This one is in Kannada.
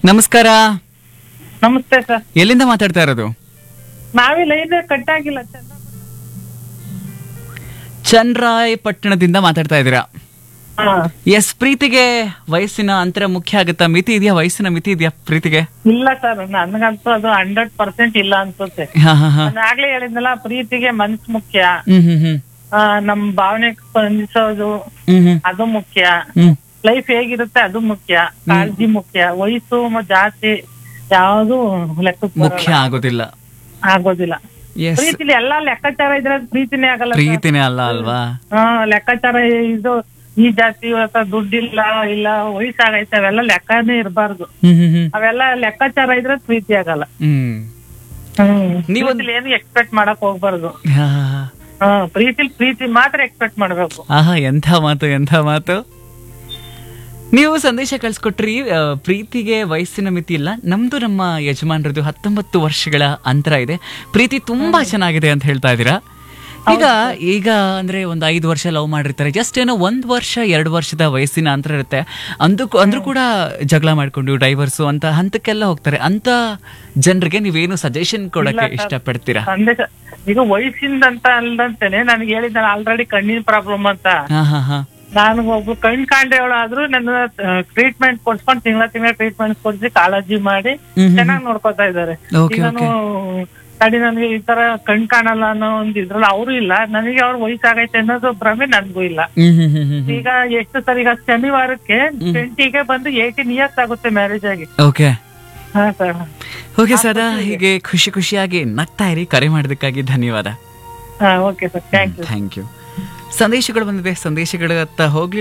ನಮಸ್ಕಾರ ನಮಸ್ತೆ ಸರ್ ಎಲ್ಲಿಂದ ಮಾತಾಡ್ತಾ ಇರೋದು ನಾವೇ ಲೈನ್ ಕಟ್ ಆಗಿಲ್ಲ ಚಂದ ಚನ್ರಾಯಪಟ್ಟಣದಿಂದ ಮಾತಾಡ್ತಾ ಇದ್ದೀರಾ ಹಾ. ಎಸ್ ಪ್ರೀತಿಗೆ ವಯಸ್ಸಿನ ಅಂತರ ಮುಖ್ಯ ಆಗುತ್ತಾ ಮಿತಿ ಇದೆಯಾ ವಯಸ್ಸಿನ ಮಿತಿ ಇದೆಯಾ ಪ್ರೀತಿಗೆ ಇಲ್ಲ ಸರ್ ನನ್ಗಂತೂ ಅದು ಹಂಡ್ರೆಡ್ ಪರ್ಸೆಂಟ್ ಇಲ್ಲ ಅನ್ಸುತ್ತೆ ಹಾ ಹಾ ಹಾ ನಾನು ಆಗ್ಲೇ ಹೇಳಿದ್ನಲ್ಲ ಪ್ರೀತಿಗೆ ಮನ್ಸ್ ಮುಖ್ಯ ಹ್ಮ್ ಹ್ಮ್ ಹ್ಮ್ ಆ, ನಮ್ ಭಾವನೆ ಸ್ಪಂದಿಸೋದು ಹ್ಮ್ ಹ್ಮ್ ಅದು ಮುಖ್ಯ ಹ್ಮ್ ಲೈಫ್ ಹೇಗಿರುತ್ತೆ ಅದು ಮುಖ್ಯ ಕಾಳಜಿ ಮುಖ್ಯ ವಯಸ್ಸು ಮ- ಜಾತಿ ಯಾವುದು ಲೆಕ್ಕಕ್ಕೆ ಮುಖ್ಯ ಬರಲ್ಲ. ಆಗೋದಿಲ್ಲ ಆಗೋದಿಲ್ಲ ಎಸ್ ಪ್ರೀತಿಲಿ ಎಲ್ಲಾ ಲೆಕ್ಕಾಚಾರ ಇದ್ರೆ ಅದ್ ಪ್ರೀತಿನೇ ಆಗಲ್ಲ ಸರ್. ಪ್ರೀತಿನೇ ಅಲ್ಲ ಅಲ್ವಾ ಹಾ ಲೆಕ್ಕಾಚಾರ ಇದು ಈ ಜಾತಿ ಅಥವಾ ದುಡ್ಡಿಲ್ಲ ಇಲ್ಲ ವಯಸ್ಸಾಗೈತೆ ಅವೆಲ್ಲ ಲೆಕ್ಕನೇ ಇರಬಾರ್ದು ಹ್ಮ್ ಹ್ಮ್ ಹ್ಮ್ ಅವೆಲ್ಲ ಲೆಕ್ಕಾಚಾರ ಇದ್ರೆ ಪ್ರೀತಿ ಆಗಲ್ಲ ಹ್ಮ್ ಹ್ಮ್ ನೀವೊಂದ್- ಪ್ರೀತಿಲಿ ಏನು ಎಕ್ಸ್ಪೆಕ್ಟ್ ಮಾಡಕ್ ಹೋಗ್ಬಾರ್ದು ಹಾ, ಹಾ, ಹಾ. ಹಾ ಪ್ರೀತಿಲಿ ಪ್ರೀತಿ ಮಾತ್ರ ಎಕ್ಸ್ಪೆಕ್ಟ್ ಮಾಡ್ಬೇಕು ಆಹಾ ಎಂಥ ಮಾತು ಎಂಥ ಮಾತು ನೀವು ಸಂದೇಶ ಕಳ್ಸಿಕೊಟ್ರಿ ಆ, ಪ್ರೀತಿಗೆ ವಯಸ್ಸಿನ ಮಿತಿ ಇಲ್ಲ ನಮ್ದು ನಮ್ಮ ಯಜಮಾನರದು ಹತ್ತೊಂಬತ್ತು ವರ್ಷಗಳ ಅಂತರ ಇದೆ ಪ್ರೀತಿ ತುಂಬಾ ಚೆನ್ನಾಗಿದೆ ಅಂತ ಹೇಳ್ತಾ ಇದ್ದೀರಾ ಈಗ ಈಗ ಅಂದ್ರೆ ಒಂದು ಐದು ವರ್ಷ ಲವ್ ಮಾಡಿರ್ತಾರೆ ಜಸ್ಟ್ ಏನೋ ಒಂದ್ ವರ್ಷ ಎರಡು ವರ್ಷದ ವಯಸ್ಸಿನ ಅಂತರ ಇರುತ್ತೆ ಅಂದು ಅಂದ್ರೂ ಕೂಡ ಜಗಳ ಮಾಡ್ಕೊಂಡು ಡೈವರ್ಸು ಅಂತ ಹಂತಕ್ಕೆಲ್ಲ ಹೋಗ್ತಾರೆ ಅಂತ ಜನರಿಗೆ ನೀವೇನು ಸಜೆಷನ್ ಕೊಡಕ್ಕೆ ಇಷ್ಟಪಡ್ತೀರಾ ಸಂದೇಶ ಈಗ ವಯಸ್ಸಿಂದ ಅಂತ ಅಲ್ದಂತೇನೆ ನನಗೆ ಹೇಳಿದ್ದಾನೆ ಆಲ್ರೆಡಿ ಕಣ್ಣಿನ ಪ್ರಾಬ್ಲಮ್ ಅಂತ ಹಾ ಹಾ ಹಾ ನಾನು ಒಬ್ರು ಕಣ್ ಕಾಂಡೇವಳಾದ್ರೂ ನನ್ನ ಟ್ರೀಟ್ಮೆಂಟ್ ಕೊಡ್ಸ್ಕೊಂಡು ತಿಂಗಳ ತಿಂಗಳ ಟ್ರೀಟ್ಮೆಂಟ್ ಕೊಡ್ಸಿ ಕಾಳಜಿ ಮಾಡಿ ಹ್ಮ್ ಹ್ಮ್. ಚೆನ್ನಾಗಿ ನೋಡ್ಕೊತಾ ಇದ್ದಾರೆ Okay, ಈಗ ನಾನು ತಡಿ ನನಗೆ ಈ ತರ ಕಣ್ ಕಾಣಲ್ಲ ಅನ್ನೋ ಒಂದ್ ಇದ್ರಲ್ಲ ಅವರು ಇಲ್ಲ ನನಗೆ ಅವ್ರ ವಯಸ್ಸಾಗೈತೆ ಅನ್ನೋದು ಭ್ರಮೆ ನನ್ಗೂ ಇಲ್ಲ ಹ್ಮ್ ಹ್ಮ್ ಹ್ಮ್ ಹ್ಮ್ ಈಗ ಎಷ್ಟು ಸರ್ ಈಗ ಶನಿವಾರಕ್ಕೆ ಟ್ವೆಂಟಿಗೆ ಬಂದು ಏಯ್ಟೀನ್ ಇಯರ್ಸ್ ಆಗುತ್ತೆ ಮ್ಯಾರೇಜ್ ಆಗಿ ಓಕೆ ಹಾ ಸರ್ ಓಕೆ ಸದಾ ಹೀಗೆ ಖುಷಿ ಖುಷಿಯಾಗಿ ನಗ್ತಾ ಇರಿ ಕರೆ ಮಾಡೋದಕ್ಕಾಗಿ ಧನ್ಯವಾದ ಹಾ okay sir thank you thank you ಸಂದೇಶಗಳು ಬಂದಿದೆ ಸಂದೇಶಗಳತ್ತ ಹೋಗ್ಲಿ